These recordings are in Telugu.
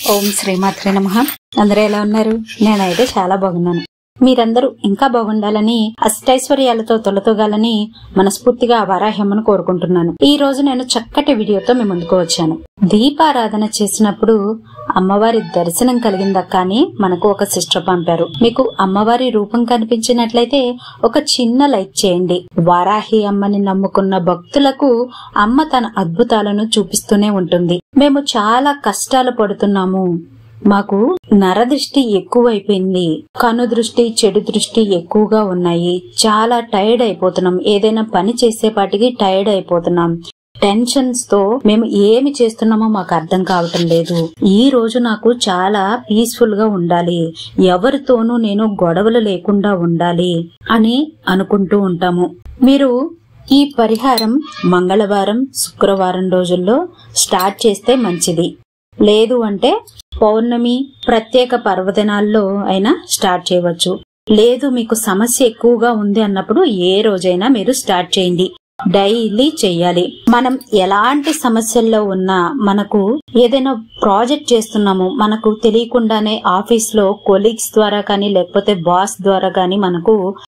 ఓం శ్రీమాత్రే నమ అందరూ ఎలా ఉన్నారు నేనైతే చాలా బాగున్నాను మీరందరూ ఇంకా బాగుండాలని అష్టైశ్వర్యాలతో తొలతూగాలని మనస్ఫూర్తిగా ఆ వారాహ్యమ్మను కోరుకుంటున్నాను ఈ రోజు నేను చక్కటి వీడియోతో మీ ముందుకు వచ్చాను దీపారాధన చేసినప్పుడు అమ్మవారి దర్శనం కలిగిందక్క అని మనకు ఒక సిస్టర్ పంపారు మీకు అమ్మవారి రూపం కనిపించినట్లయితే ఒక చిన్న లైక్ చేయండి వారాహి అమ్మని నమ్ముకున్న భక్తులకు అమ్మ తన అద్భుతాలను చూపిస్తూనే ఉంటుంది మేము చాలా కష్టాలు పడుతున్నాము మాకు నరదృష్టి ఎక్కువైపోయింది కను దృష్టి చెడు దృష్టి ఎక్కువగా ఉన్నాయి చాలా టైర్డ్ అయిపోతున్నాం ఏదైనా పని చేసేపాటికి టైర్డ్ అయిపోతున్నాం టెన్షన్స్ తో మేము ఏమి చేస్తున్నామో మాకు అర్థం కావటం లేదు ఈ రోజు నాకు చాలా పీస్ఫుల్ గా ఉండాలి ఎవరితోనూ నేను గొడవలు లేకుండా ఉండాలి అని అనుకుంటూ ఉంటాము మీరు ఈ పరిహారం మంగళవారం శుక్రవారం రోజుల్లో స్టార్ట్ చేస్తే మంచిది లేదు అంటే పౌర్ణమి ప్రత్యేక పర్వదినాల్లో అయినా స్టార్ట్ చేయవచ్చు లేదు మీకు సమస్య ఎక్కువగా ఉంది అన్నప్పుడు ఏ రోజైనా మీరు స్టార్ట్ చేయండి డైలీ చెయ్యాలి మనం ఎలాంటి సమస్యల్లో ఉన్నా మనకు ఏదైనా ప్రాజెక్ట్ చేస్తున్నాము మనకు తెలియకుండానే ఆఫీస్ లో కొలీగ్స్ ద్వారా కానీ లేకపోతే బాస్ ద్వారా కానీ మనకు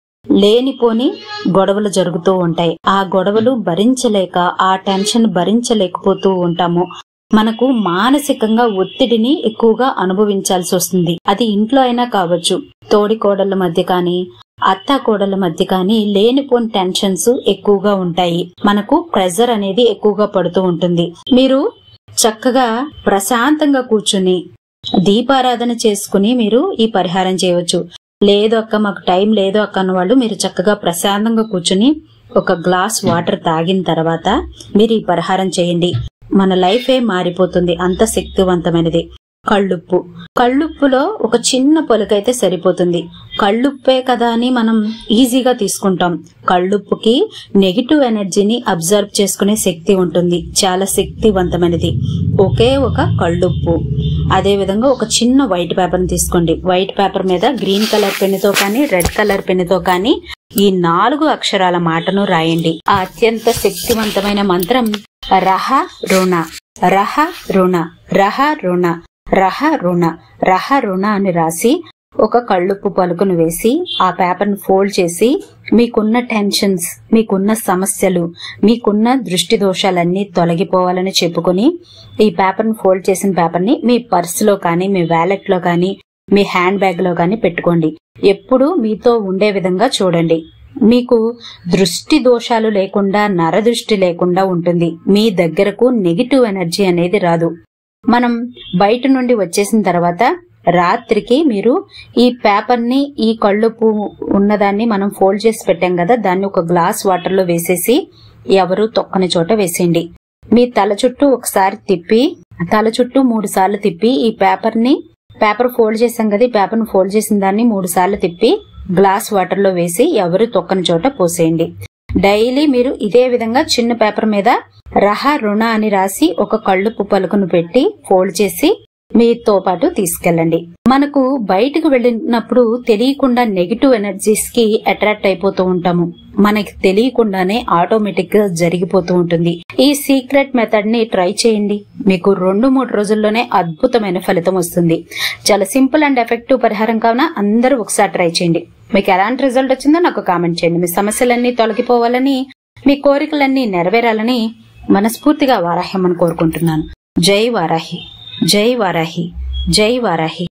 లేనిపోని గొడవలు జరుగుతూ ఉంటాయి ఆ గొడవలు భరించలేక ఆ టెన్షన్ భరించలేకపోతూ ఉంటాము మనకు మానసికంగా ఒత్తిడిని ఎక్కువగా అనుభవించాల్సి వస్తుంది అది ఇంట్లో అయినా కావచ్చు తోడి కోడళ్ళ మధ్య కానీ అత్త కోడళ్ళ మధ్య కానీ లేనిపోని టెన్షన్స్ ఎక్కువగా ఉంటాయి మనకు ప్రెజర్ అనేది ఎక్కువగా పడుతూ ఉంటుంది మీరు చక్కగా ప్రశాంతంగా కూర్చుని దీపారాధన చేసుకుని మీరు ఈ పరిహారం చేయవచ్చు లేదు అక్క మాకు టైం లేదు అక్క అన్న వాళ్ళు మీరు చక్కగా ప్రశాంతంగా కూర్చుని ఒక గ్లాస్ వాటర్ తాగిన తర్వాత మీరు ఈ పరిహారం చేయండి మన లైఫే మారిపోతుంది అంత శక్తివంతమైనది కళ్ళుప్పు కళ్ళుప్పులో ఒక చిన్న పొలకైతే సరిపోతుంది కళ్ళుప్పే కదా అని మనం ఈజీగా తీసుకుంటాం కళ్ళుప్పుకి నెగిటివ్ ఎనర్జీని అబ్జర్వ్ చేసుకునే శక్తి ఉంటుంది చాలా శక్తివంతమైనది ఒకే ఒక కళ్ళుప్పు అదే విధంగా ఒక చిన్న వైట్ పేపర్ తీసుకోండి వైట్ పేపర్ మీద గ్రీన్ కలర్ పెన్నుతో కానీ రెడ్ కలర్ పెన్నుతో కానీ ఈ నాలుగు అక్షరాల మాటను రాయండి ఆ అత్యంత శక్తివంతమైన మంత్రం రహ రుణ రహ రుణ రహ రుణ రహ రుణ రహ రుణ అని రాసి ఒక కళ్ళుప్పు పలుకును వేసి ఆ పేపర్ ను ఫోల్డ్ చేసి మీకున్న టెన్షన్స్ మీకున్న సమస్యలు మీకున్న దృష్టి దోషాలన్నీ తొలగిపోవాలని చెప్పుకొని ఈ పేపర్ ను ఫోల్డ్ చేసిన పేపర్ ని మీ పర్సులో కానీ మీ వ్యాలెట్ లో కానీ మీ హ్యాండ్ బ్యాగ్ లో కానీ పెట్టుకోండి ఎప్పుడు మీతో ఉండే విధంగా చూడండి మీకు దృష్టి దోషాలు లేకుండా నరదృష్టి లేకుండా ఉంటుంది మీ దగ్గరకు నెగిటివ్ ఎనర్జీ అనేది రాదు మనం బయట నుండి వచ్చేసిన తర్వాత రాత్రికి మీరు ఈ పేపర్ ని ఈ కళ్ళుపు ఉన్నదాన్ని మనం ఫోల్డ్ చేసి పెట్టాం కదా దాన్ని ఒక గ్లాస్ వాటర్ లో వేసేసి ఎవరు తొక్కని చోట వేసేయండి మీ తల చుట్టూ ఒకసారి తిప్పి తల చుట్టూ మూడు సార్లు తిప్పి ఈ పేపర్ ని పేపర్ ఫోల్డ్ చేసాం కదా ఈ పేపర్ ని ఫోల్డ్ చేసిన దాన్ని మూడు సార్లు తిప్పి గ్లాస్ వాటర్ లో వేసి ఎవరు తొక్కని చోట పోసేయండి డైలీ మీరు ఇదే విధంగా చిన్న పేపర్ మీద రహ రుణ అని రాసి ఒక కళ్ళుపు పలుకును పెట్టి ఫోల్డ్ చేసి మీతో పాటు తీసుకెళ్ళండి మనకు బయటకు వెళ్ళినప్పుడు తెలియకుండా నెగిటివ్ ఎనర్జీస్ కి అట్రాక్ట్ అయిపోతూ ఉంటాము మనకి తెలియకుండానే ఆటోమేటిక్ గా జరిగిపోతూ ఉంటుంది ఈ సీక్రెట్ మెథడ్ ని ట్రై చేయండి మీకు రెండు మూడు రోజుల్లోనే అద్భుతమైన ఫలితం వస్తుంది చాలా సింపుల్ అండ్ ఎఫెక్టివ్ పరిహారం కావున అందరూ ఒకసారి ట్రై చేయండి మీకు ఎలాంటి రిజల్ట్ వచ్చిందో నాకు కామెంట్ చేయండి మీ సమస్యలన్నీ తొలగిపోవాలని మీ కోరికలన్నీ నెరవేరాలని మనస్ఫూర్తిగా వారాహ్యమని కోరుకుంటున్నాను జై వారాహి జై వారాహి జై వారాహి